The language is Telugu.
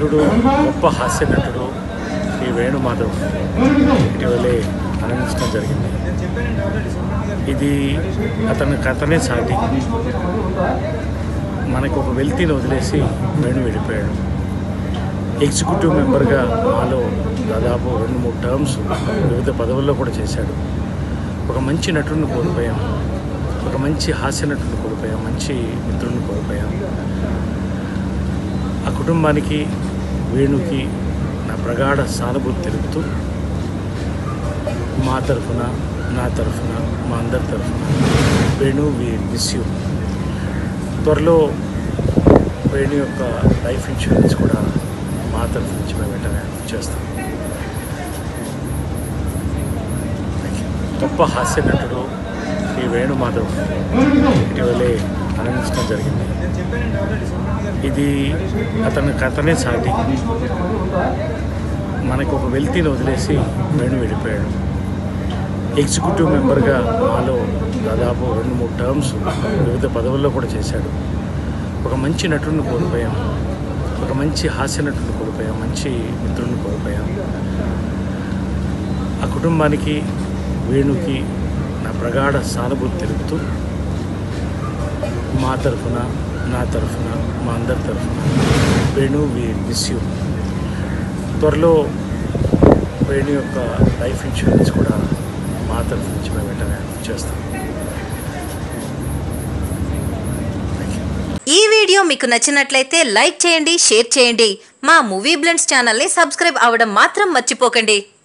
నటుడు గొప్ప హాస్య నటుడు శ్రీ వేణుమాధవ్ ఇటీవలే మరణించడం జరిగింది ఇది అతని కథనే సాటి మనకు ఒక వెల్తీని వదిలేసి వేణు వెళ్ళిపోయాడు ఎగ్జిక్యూటివ్ మెంబర్గా మాలో దాదాపు రెండు మూడు టర్మ్స్ వివిధ పదవుల్లో కూడా చేశాడు ఒక మంచి నటుడిని కోల్పోయాం ఒక మంచి హాస్య నటుడిని కోల్పోయాం మంచి మిత్రుడిని కోల్పోయాం ఆ కుటుంబానికి వేణుకి నా ప్రగాఢ సానుభూతి తెలుపుతూ మా తరఫున నా తరఫున మా అందరి తరఫున వేణు వి మిస్ యూ త్వరలో వేణు యొక్క లైఫ్ ఇన్సూరెన్స్ కూడా మా తరఫు నుంచి మేము వెంటనే చేస్తాం గొప్ప హాస్య నటుడు శ్రీ వేణుమాధవ్ ఇటీవలే మరణించడం జరిగింది ఇది అతని కథనే సాటి మనకు ఒక వెల్తీని వదిలేసి వేణు వెళ్ళిపోయాడు ఎగ్జిక్యూటివ్ మెంబర్గా మాలో దాదాపు రెండు మూడు టర్మ్స్ వివిధ పదవుల్లో కూడా చేశాడు ఒక మంచి నటుడిని కోల్పోయాం ఒక మంచి హాస్య నటుడిని కోల్పోయాం మంచి మిత్రుడిని కోల్పోయాం ఆ కుటుంబానికి వేణుకి నా ప్రగాఢ సానుభూతి తెలుపుతూ మా తరఫున నా తరఫున మా అందరి తరఫున వేణు వి మిస్ యూ త్వరలో వేణు యొక్క లైఫ్ ఇన్సూరెన్స్ కూడా మా తరఫు నుంచి మేము వెంటనే చేస్తాం ఈ వీడియో మీకు నచ్చినట్లయితే లైక్ చేయండి షేర్ చేయండి మా మూవీ బ్లెండ్స్ ఛానల్ని సబ్స్క్రైబ్ అవ్వడం మాత్రం మర్చిపోకండి